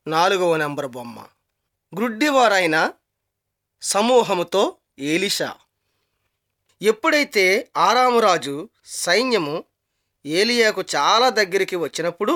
నాలుగవ నెంబర్ బొమ్మ గ్రుడ్డివారైన సమూహముతో ఏలిషా ఎప్పుడైతే ఆరామురాజు సైన్యము ఏలియాకు చాలా దగ్గరికి వచ్చినప్పుడు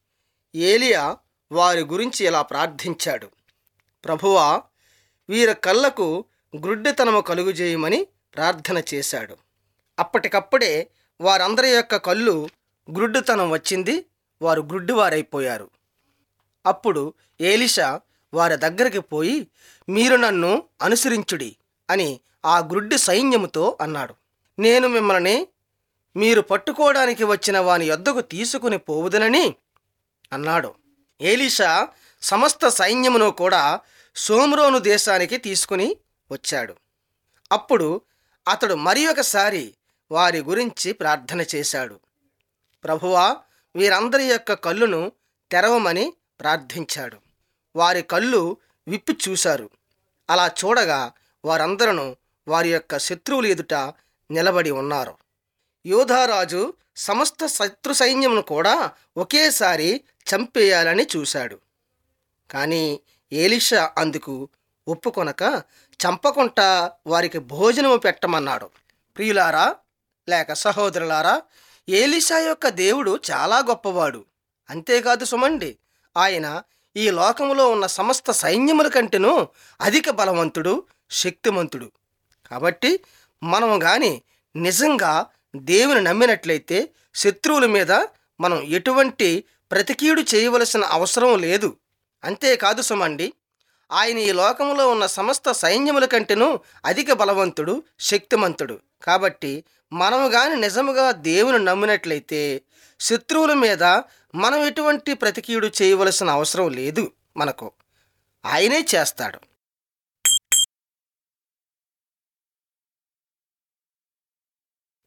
ఏలియా వారి గురించి ఇలా ప్రార్థించాడు ప్రభువా వీరి కళ్ళకు గ్రుడ్డితనము కలుగుజేయమని ప్రార్థన చేశాడు అప్పటికప్పుడే వారందరి యొక్క కళ్ళు గ్రుడ్డితనం వచ్చింది వారు గ్రుడ్డివారైపోయారు అప్పుడు ఏలిషా వారి దగ్గరికి పోయి మీరు నన్ను అనుసరించుడి అని ఆ గ్రుడ్డి సైన్యముతో అన్నాడు నేను మిమ్మల్ని మీరు పట్టుకోవడానికి వచ్చిన వాని యొద్దకు తీసుకుని పోవుదనని అన్నాడు ఏలీషా సమస్త సైన్యమును కూడా సోమ్రోను దేశానికి తీసుకుని వచ్చాడు అప్పుడు అతడు మరి ఒకసారి వారి గురించి ప్రార్థన చేశాడు ప్రభువా వీరందరి యొక్క కళ్ళును తెరవమని ప్రార్థించాడు వారి కళ్ళు విప్పి చూశారు అలా చూడగా వారందరూ వారి యొక్క శత్రువుల ఎదుట నిలబడి ఉన్నారు యోధారాజు సమస్త శత్రు సైన్యమును కూడా ఒకేసారి చంపేయాలని చూశాడు కానీ ఏలిషా అందుకు ఒప్పుకొనక చంపకుండా వారికి భోజనము పెట్టమన్నాడు ప్రియులారా లేక సహోదరులారా ఏలిషా యొక్క దేవుడు చాలా గొప్పవాడు అంతేకాదు సుమండి ఆయన ఈ లోకములో ఉన్న సమస్త సైన్యముల కంటేనూ అధిక బలవంతుడు శక్తిమంతుడు కాబట్టి మనము గాని నిజంగా దేవుని నమ్మినట్లయితే శత్రువుల మీద మనం ఎటువంటి ప్రతికీడు చేయవలసిన అవసరం లేదు అంతేకాదు సుమండి ఆయన ఈ లోకంలో ఉన్న సమస్త సైన్యముల కంటేనూ అధిక బలవంతుడు శక్తిమంతుడు కాబట్టి మనము గాని నిజముగా దేవుని నమ్మినట్లయితే శత్రువుల మీద మనం ఎటువంటి ప్రతికీడు చేయవలసిన అవసరం లేదు మనకు ఆయనే చేస్తాడు